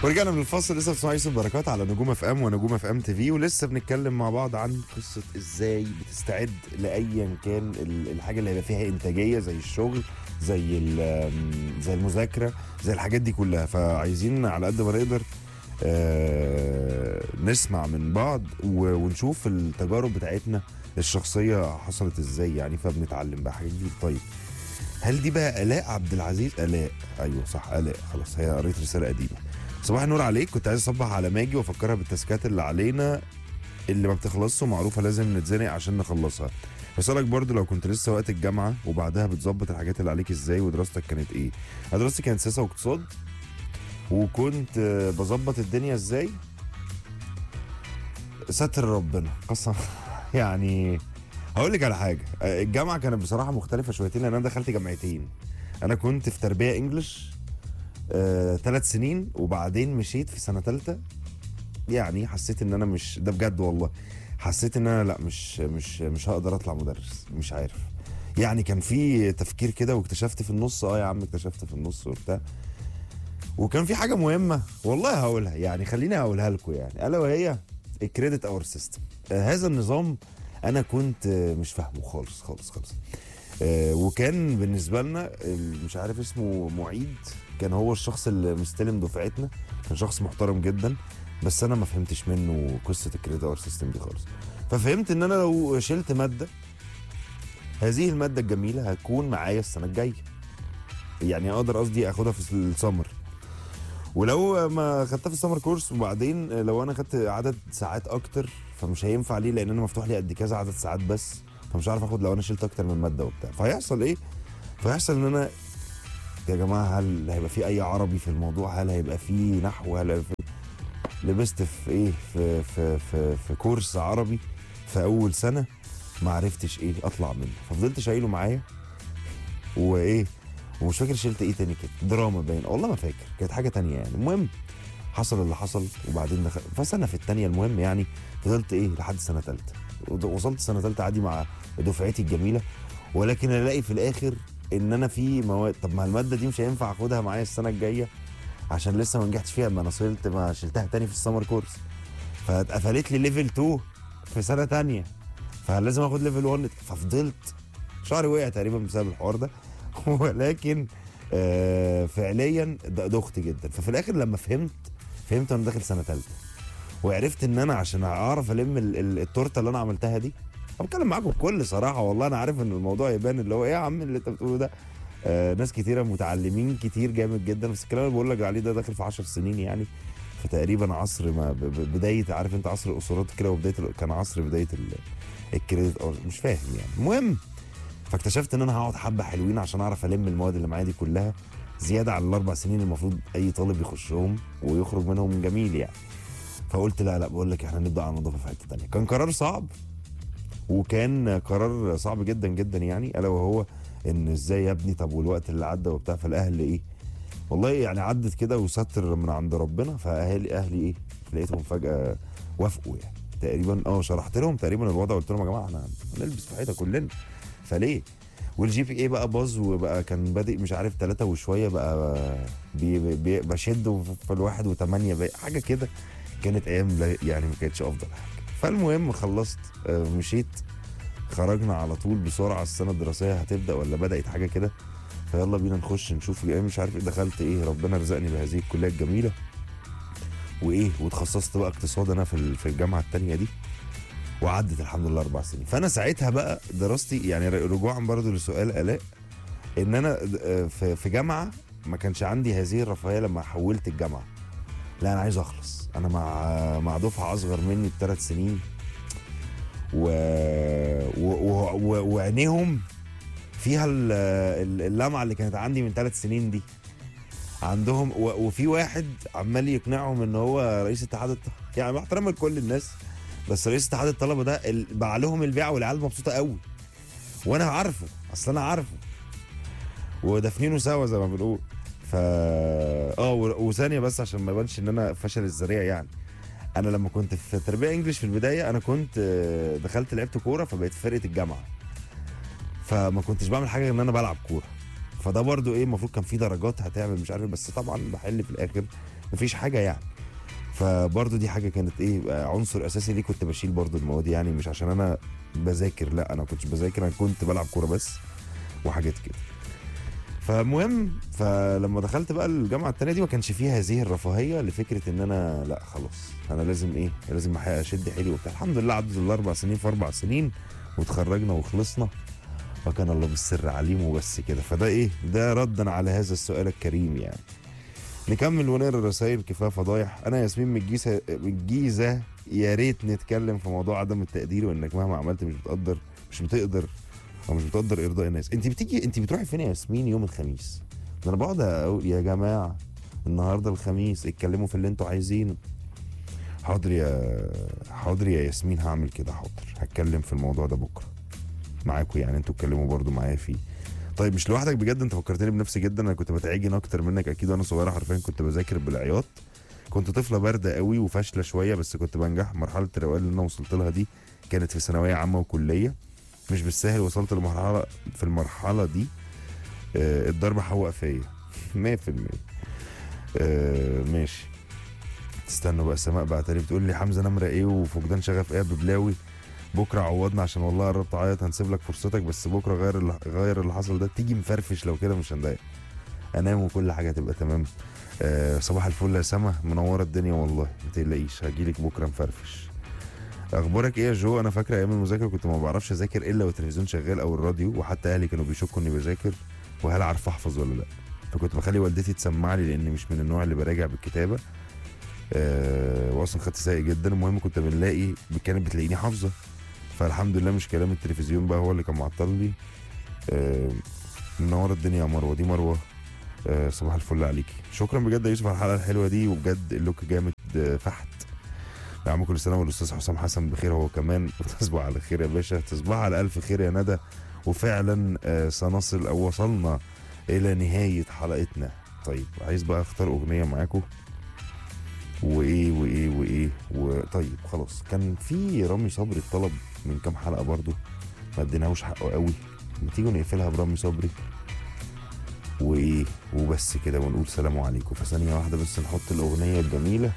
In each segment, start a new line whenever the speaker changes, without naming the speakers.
ورجعنا من الفاصل لسه بتسمعوا يوسف بركات على نجوم اف ام ونجوم اف ام تي في ولسه بنتكلم مع بعض عن قصه ازاي بتستعد لايا كان ال- الحاجه اللي هيبقى فيها انتاجيه زي الشغل زي ال- زي المذاكره زي الحاجات دي كلها فعايزين على قد ما نقدر آه، نسمع من بعض و- ونشوف التجارب بتاعتنا الشخصيه حصلت ازاي يعني فبنتعلم بقى حاجات دي طيب هل دي بقى الاء عبد العزيز الاء ايوه صح الاء خلاص هي قريت رساله قديمه صباح النور عليك كنت عايز اصبح على ماجي وافكرها بالتاسكات اللي علينا اللي ما بتخلصش ومعروفه لازم نتزنق عشان نخلصها بسألك برضو لو كنت لسه وقت الجامعة وبعدها بتظبط الحاجات اللي عليك ازاي ودراستك كانت ايه؟ أنا دراستي كانت سياسة واقتصاد وكنت آه، بظبط الدنيا ازاي؟ ستر ربنا قسم يعني هقول لك على حاجة آه، الجامعة كانت بصراحة مختلفة شويتين لأن أنا دخلت جامعتين أنا كنت في تربية إنجلش ثلاث سنين وبعدين مشيت في سنة ثالثة يعني حسيت ان انا مش ده بجد والله حسيت ان انا لا مش مش مش هقدر اطلع مدرس مش عارف يعني كان في تفكير كده واكتشفت في النص اه يا عم اكتشفت في النص وبتاع وكان في حاجه مهمه والله هقولها يعني خليني اقولها لكم يعني الا وهي الكريدت اور سيستم هذا النظام انا كنت آه، مش فاهمه خالص خالص خالص آه، وكان بالنسبه لنا ال- مش عارف اسمه معيد كان هو الشخص اللي مستلم دفعتنا كان شخص محترم جدا بس انا ما فهمتش منه قصه الكريدت اور سيستم دي خالص ففهمت ان انا لو شلت ماده هذه الماده الجميله هتكون معايا السنه الجايه يعني اقدر قصدي اخدها في السمر ولو ما خدتها في السمر كورس وبعدين لو انا خدت عدد ساعات اكتر فمش هينفع ليه لان انا مفتوح لي قد كذا عدد ساعات بس فمش عارف اخد لو انا شلت اكتر من ماده وبتاع فهيحصل ايه فيحصل ان انا يا جماعه هل هيبقى في اي عربي في الموضوع هل هيبقى في نحو هل هيبقى في لبست في ايه في في في, في كورس عربي في اول سنه ما عرفتش ايه اطلع منه ففضلت شايله معايا وايه ومش فاكر شلت ايه تاني كده دراما باين والله ما فاكر كانت حاجه تانية يعني المهم حصل اللي حصل وبعدين دخل فسنه في التانية المهم يعني فضلت ايه لحد سنه ثالثه وصلت سنه ثالثه عادي مع دفعتي الجميله ولكن الاقي في الاخر ان انا في مواد طب ما الماده دي مش هينفع اخدها معايا السنه الجايه عشان لسه ما نجحتش فيها ما انا صلت ما شلتها تاني في السمر كورس فاتقفلت لي ليفل 2 في سنه تانية فلازم اخد ليفل 1 ففضلت شعري وقع تقريبا بسبب الحوار ده ولكن آه فعليا د- دخت جدا ففي الاخر لما فهمت فهمت انا داخل سنه ثالثه وعرفت ان انا عشان اعرف الم ال- ال- التورته اللي انا عملتها دي أنا بتكلم معاكم بكل صراحه والله انا عارف ان الموضوع يبان اللي هو ايه يا عم اللي انت بتقوله ده آه ناس كتيره متعلمين كتير جامد جدا بس الكلام اللي بقول لك عليه ده داخل في 10 سنين يعني فتقريبا عصر ما ب- ب- بدايه عارف انت عصر الاسرات كده وبدايه ال- كان عصر بدايه ال- الكريدت او مش فاهم يعني المهم فاكتشفت ان انا هقعد حبه حلوين عشان اعرف الم المواد اللي معايا دي كلها زياده على الاربع سنين المفروض اي طالب يخشهم ويخرج منهم جميل يعني فقلت لا لا بقول لك احنا نبدا على نظافه في حته تانية كان قرار صعب وكان قرار صعب جدا جدا يعني الا وهو ان ازاي يا ابني طب والوقت اللي عدى وبتاع فالاهل ايه والله يعني عدت كده وستر من عند ربنا فاهلي اهلي ايه لقيتهم فجاه وافقوا يعني تقريبا اه شرحت لهم تقريبا الوضع قلت لهم يا جماعه احنا هنلبس في حيطه كلنا فليه والجي بي اي بقى باظ وبقى كان بادئ مش عارف ثلاثة وشويه بقى بي بي بشد في الواحد وثمانية بقى حاجه كده كانت ايام لا- يعني ما كانتش افضل حاجه فالمهم خلصت آه، مشيت خرجنا على طول بسرعه السنه الدراسيه هتبدا ولا بدات حاجه كده فيلا بينا نخش نشوف ايه مش عارف ايه دخلت ايه ربنا رزقني بهذه الكليه الجميله وايه وتخصصت بقى اقتصاد انا في ال- في الجامعه التانية دي وعدت الحمد لله اربع سنين فانا ساعتها بقى دراستي يعني ر- رجوعا برضو لسؤال الاء ان انا آه، في في جامعه ما كانش عندي هذه الرفاهيه لما حولت الجامعه لا انا عايز اخلص انا مع مع دفعه اصغر مني بثلاث سنين و... و... و... و... وعينيهم فيها ال- ال- اللمعه اللي كانت عندي من ثلاث سنين دي عندهم و... وفي واحد عمال يقنعهم ان هو رئيس اتحاد الطلبه يعني مع احترامي لكل الناس بس رئيس اتحاد الطلبه ده ال- باع لهم البيع والعيال مبسوطه قوي وانا عارفه اصل انا عارفه ودافنينه سوا زي ما بنقول ف اه و- وثانيه بس عشان ما يبانش ان انا فشل الذريع يعني انا لما كنت في تربيه انجلش في البدايه انا كنت آه، دخلت لعبت كوره فبقيت في فرقه الجامعه فما كنتش بعمل حاجه غير ان انا بلعب كوره فده برضو ايه المفروض كان في درجات هتعمل مش عارف بس طبعا بحل في الاخر مفيش حاجه يعني فبرضو دي حاجه كانت ايه عنصر اساسي ليه كنت بشيل برضو المواد يعني مش عشان انا بذاكر لا انا كنتش بذاكر انا كنت بلعب كوره بس وحاجات كده فالمهم فلما دخلت بقى الجامعه التانيه دي ما كانش فيها هذه الرفاهيه لفكره ان انا لا خلاص انا لازم ايه لازم أحقق- اشد حيلي وبتاع الحمد لله عدت الاربع سنين في اربع سنين وتخرجنا وخلصنا وكان الله بالسر عليم وبس كده فده ايه ده ردا على هذا السؤال الكريم يعني نكمل ونقرا الرسائل كفايه فضايح انا ياسمين من الجيزه من الجيزه يا ريت نتكلم في موضوع عدم التقدير وانك مهما عملت مش بتقدر مش بتقدر او مش بتقدر ارضاء الناس انت بتيجي انت بتروحي فين يا ياسمين يوم الخميس ده انا بقعد اقول يا جماعه النهارده الخميس اتكلموا في اللي انتوا عايزينه حاضر يا حاضر يا ياسمين هعمل كده حاضر هتكلم في الموضوع ده بكره معاكم يعني انتوا اتكلموا برضو معايا فيه طيب مش لوحدك بجد انت فكرتني بنفسي جدا انا كنت بتعجن اكتر منك اكيد وانا صغيره حرفيا كنت بذاكر بالعياط كنت طفله بارده قوي وفاشله شويه بس كنت بنجح مرحله الروقان اللي انا وصلت لها دي كانت في ثانويه عامه وكليه مش بالسهل وصلت لمرحله في المرحله دي آه الضرب حوق فيا 100% آه ماشي استنوا بقى سماء بعتلي بتقول لي حمزه نمره ايه وفقدان شغف ايه يا ببلاوي بكره عوضنا عشان والله قربت اعيط هنسيب لك فرصتك بس بكره غير اللي غير اللي حصل ده تيجي مفرفش لو كده مش هنضايق انام وكل حاجه تبقى تمام آه صباح الفل يا سما منوره الدنيا والله ما تقلقيش هجيلك بكره مفرفش اخبارك ايه يا جو انا فاكره ايام المذاكره كنت ما بعرفش اذاكر الا والتلفزيون شغال او الراديو وحتى اهلي كانوا بيشكوا اني بذاكر وهل عارف احفظ ولا لا فكنت بخلي والدتي تسمع لي لاني مش من النوع اللي براجع بالكتابه آه واصلا خدت سيء جدا المهم كنت بنلاقي كانت بتلاقيني حافظه فالحمد لله مش كلام التلفزيون بقى هو اللي كان معطل لي آه منوره الدنيا يا مروه دي مروه آه صباح الفل عليكي شكرا بجد يا يوسف على الحلقه الحلوه دي وبجد اللوك جامد آه فحت يا عم كل سنه والاستاذ حسام حسن بخير هو كمان وتصبح على خير يا باشا تصبح على الف خير يا ندى وفعلا آه سنصل او وصلنا الى نهايه حلقتنا طيب عايز بقى اختار اغنيه معاكم وايه وايه وايه وطيب خلاص كان في رامي صبري الطلب من كام حلقه برضو ما اديناهوش حقه قوي ما تيجوا نقفلها برامي صبري وايه وبس كده ونقول سلام عليكم فثانيه واحده بس نحط الاغنيه الجميله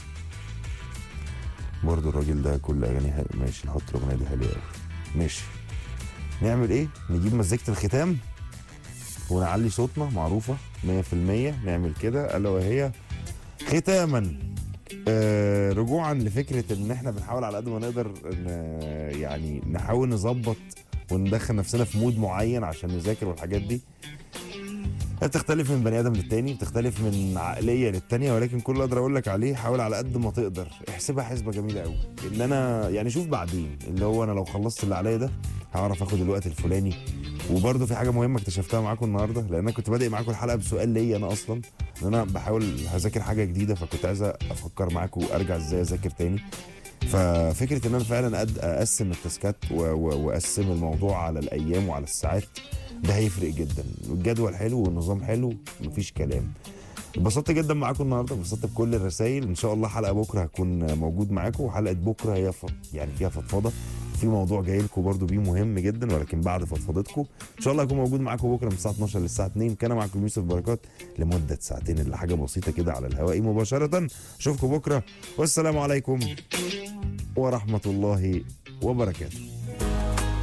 برضو الراجل ده كل اغانيه حلوة. ماشي نحط الاغنيه دي حلوه قوي ماشي نعمل ايه نجيب مزيكه الختام ونعلي صوتنا معروفه 100% نعمل كده الا وهي ختاما آه رجوعا لفكره ان احنا بنحاول على قد ما نقدر ان يعني نحاول نظبط وندخل نفسنا في مود معين عشان نذاكر والحاجات دي هي بتختلف من بني ادم للتاني بتختلف من عقليه للتانيه ولكن كل اللي اقدر اقول لك عليه حاول على قد ما تقدر احسبها حسبه جميله قوي ان انا يعني شوف بعدين اللي هو انا لو خلصت اللي عليا ده هعرف اخد الوقت الفلاني وبرده في حاجه مهمه اكتشفتها معاكم النهارده لان انا كنت بادئ معاكم الحلقه بسؤال ليا انا اصلا ان انا بحاول هذاكر حاجه جديده فكنت عايز افكر معاكم ارجع ازاي اذاكر تاني ففكره ان انا فعلا أد- اقسم التاسكات و- و- واقسم الموضوع على الايام وعلى الساعات ده هيفرق جدا الجدول حلو والنظام حلو مفيش كلام اتبسطت جدا معاكم النهارده انبسطت بكل الرسائل ان شاء الله حلقه بكره هكون موجود معاكم وحلقه بكره هي ف... يعني فيها فضفضه في موضوع جاي لكم برده بيه مهم جدا ولكن بعد فضفضتكم ان شاء الله هكون موجود معاكم بكره من الساعه 12 للساعه 2 كان معاكم يوسف بركات لمده ساعتين اللي حاجه بسيطه كده على الهواء مباشره اشوفكم بكره والسلام عليكم ورحمه الله وبركاته